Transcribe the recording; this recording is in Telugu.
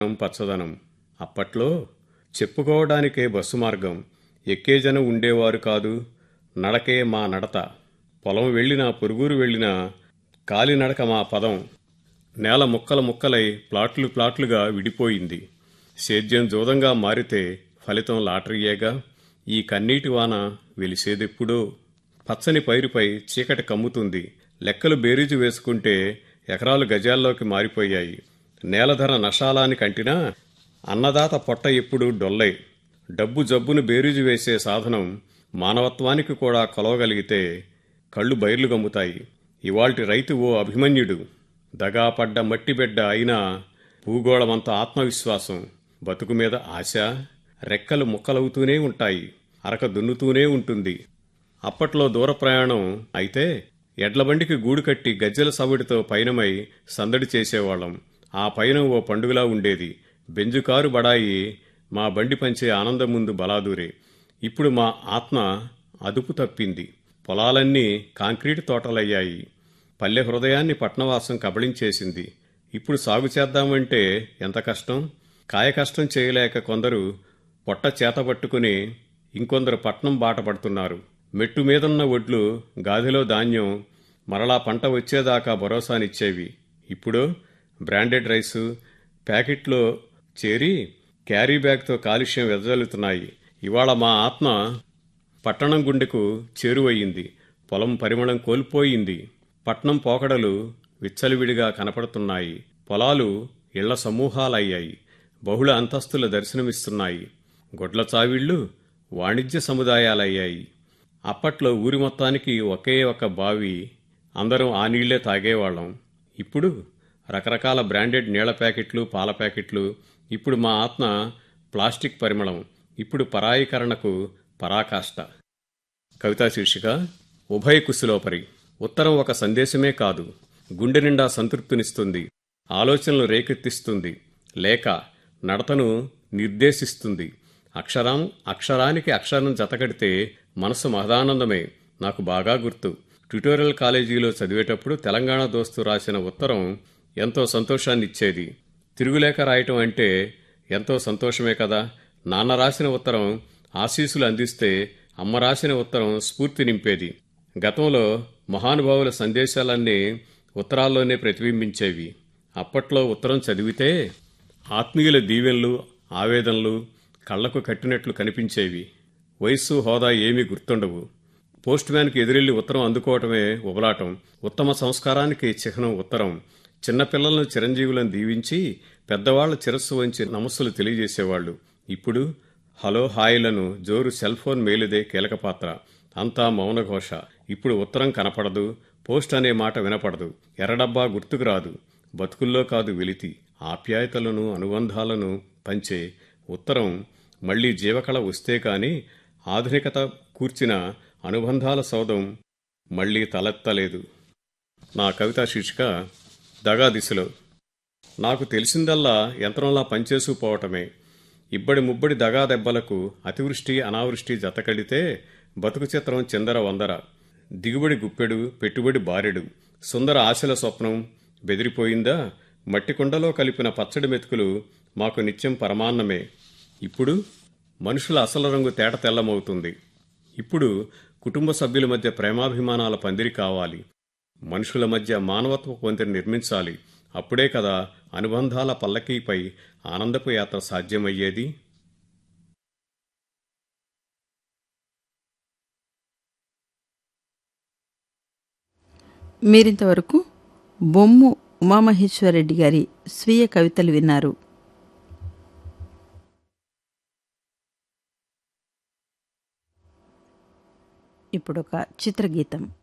పచ్చదనం అప్పట్లో చెప్పుకోవడానికే బస్సు మార్గం ఎక్కే జనం ఉండేవారు కాదు నడకే మా నడత పొలం వెళ్ళినా పొరుగురు వెళ్ళినా కాలినడక మా పదం నేల ముక్కల ముక్కలై ప్లాట్లు ప్లాట్లుగా విడిపోయింది సేద్యం జోదంగా మారితే ఫలితం లాటరీయేగా ఈ కన్నీటి వాన వెలిసేదెప్పుడో పచ్చని పైరుపై చీకటి కమ్ముతుంది లెక్కలు బేరీజు వేసుకుంటే ఎకరాలు గజాల్లోకి మారిపోయాయి నేలధర నషాలానికి అంటినా అన్నదాత పొట్ట ఎప్పుడు డొల్లై డబ్బు జబ్బును బేరీజు వేసే సాధనం మానవత్వానికి కూడా కొలవగలిగితే కళ్ళు బైర్లు గమ్ముతాయి ఇవాల్టి రైతు ఓ అభిమన్యుడు దగాపడ్డ మట్టిబిడ్డ అయినా భూగోళమంత ఆత్మవిశ్వాసం బతుకు మీద ఆశ రెక్కలు ముక్కలవుతూనే ఉంటాయి అరక దున్నుతూనే ఉంటుంది అప్పట్లో దూర ప్రయాణం అయితే ఎడ్లబండికి గూడు కట్టి గజ్జెల సవుడితో పయనమై సందడి చేసేవాళ్ళం ఆ పయనం ఓ పండుగలా ఉండేది బెంజుకారు బడాయి మా బండి పంచే ఆనందం ముందు బలాదూరే ఇప్పుడు మా ఆత్మ అదుపు తప్పింది పొలాలన్నీ కాంక్రీట్ తోటలయ్యాయి పల్లె హృదయాన్ని పట్నవాసం కబళించేసింది ఇప్పుడు సాగు చేద్దామంటే ఎంత కష్టం కాయ కష్టం చేయలేక కొందరు పొట్ట చేతబట్టుకుని ఇంకొందరు పట్నం బాట పడుతున్నారు మెట్టు మీదున్న ఒడ్లు గాదిలో ధాన్యం మరలా పంట వచ్చేదాకా భరోసానిచ్చేవి ఇప్పుడు బ్రాండెడ్ రైసు ప్యాకెట్లో చేరి క్యారీ బ్యాగ్తో కాలుష్యం వెదజల్లుతున్నాయి ఇవాళ మా ఆత్మ పట్టణం గుండెకు చేరువయ్యింది పొలం పరిమళం కోల్పోయింది పట్నం పోకడలు విచ్చలవిడిగా కనపడుతున్నాయి పొలాలు ఇళ్ల సమూహాలయ్యాయి బహుళ అంతస్తుల దర్శనమిస్తున్నాయి గొడ్ల చావిళ్లు వాణిజ్య సముదాయాలయ్యాయి అప్పట్లో ఊరి మొత్తానికి ఒకే ఒక బావి అందరం ఆ నీళ్లే తాగేవాళ్ళం ఇప్పుడు రకరకాల బ్రాండెడ్ నీళ్ల ప్యాకెట్లు పాల ప్యాకెట్లు ఇప్పుడు మా ఆత్మ ప్లాస్టిక్ పరిమళం ఇప్పుడు పరాయీకరణకు పరాకాష్ట కవితా శీర్షిక ఉభయ కుశలోపరి ఉత్తరం ఒక సందేశమే కాదు గుండె నిండా సంతృప్తినిస్తుంది ఆలోచనలు రేకెత్తిస్తుంది లేక నడతను నిర్దేశిస్తుంది అక్షరం అక్షరానికి అక్షరం జతకడితే మనసు మహదానందమే నాకు బాగా గుర్తు ట్యుటోరియల్ కాలేజీలో చదివేటప్పుడు తెలంగాణ దోస్తు రాసిన ఉత్తరం ఎంతో సంతోషాన్నిచ్చేది తిరుగులేక రాయటం అంటే ఎంతో సంతోషమే కదా నాన్న రాసిన ఉత్తరం ఆశీస్సులు అందిస్తే అమ్మ రాసిన ఉత్తరం స్ఫూర్తి నింపేది గతంలో మహానుభావుల సందేశాలన్నీ ఉత్తరాల్లోనే ప్రతిబింబించేవి అప్పట్లో ఉత్తరం చదివితే ఆత్మీయుల దీవెనలు ఆవేదనలు కళ్లకు కట్టినట్లు కనిపించేవి వయస్సు హోదా ఏమీ గుర్తుండవు పోస్ట్ మ్యాన్కి ఎదురెళ్లి ఉత్తరం అందుకోవటమే ఉబలాటం ఉత్తమ సంస్కారానికి చిహ్నం ఉత్తరం చిన్నపిల్లలను చిరంజీవులను దీవించి పెద్దవాళ్ల చిరస్సు వంచి నమస్సులు తెలియజేసేవాళ్లు ఇప్పుడు హలో హాయిలను జోరు సెల్ ఫోన్ మేలుదే కీలక పాత్ర అంతా మౌనఘోష ఇప్పుడు ఉత్తరం కనపడదు పోస్ట్ అనే మాట వినపడదు ఎర్రడబ్బా గుర్తుకు రాదు బతుకుల్లో కాదు వెలితి ఆప్యాయతలను అనుబంధాలను పంచే ఉత్తరం మళ్లీ జీవకళ వస్తే కాని ఆధునికత కూర్చిన అనుబంధాల సౌధం మళ్లీ తలెత్తలేదు నా కవితా శీర్షిక దగా దిశలో నాకు తెలిసిందల్లా యంత్రంలా పనిచేసుకుపోవటమే ఇబ్బడి ముబ్బడి దగా దెబ్బలకు అతివృష్టి అనావృష్టి జతకడితే బతుకు చిత్రం చిందర వందర దిగుబడి గుప్పెడు పెట్టుబడి బారెడు సుందర ఆశల స్వప్నం బెదిరిపోయిందా మట్టి కుండలో కలిపిన పచ్చడి మెతుకులు మాకు నిత్యం పరమాన్నమే ఇప్పుడు మనుషుల అసలు రంగు తేట తెల్లమవుతుంది ఇప్పుడు కుటుంబ సభ్యుల మధ్య ప్రేమాభిమానాల పందిరి కావాలి మనుషుల మధ్య మానవత్వ పొందిని నిర్మించాలి అప్పుడే కదా అనుబంధాల పల్లకీపై ఆనందపు యాత్ర సాధ్యమయ్యేది మీరింతవరకు బొమ్ము ఉమామహేశ్వరరెడ్డి గారి స్వీయ కవితలు విన్నారు ఇప్పుడొక చిత్రగీతం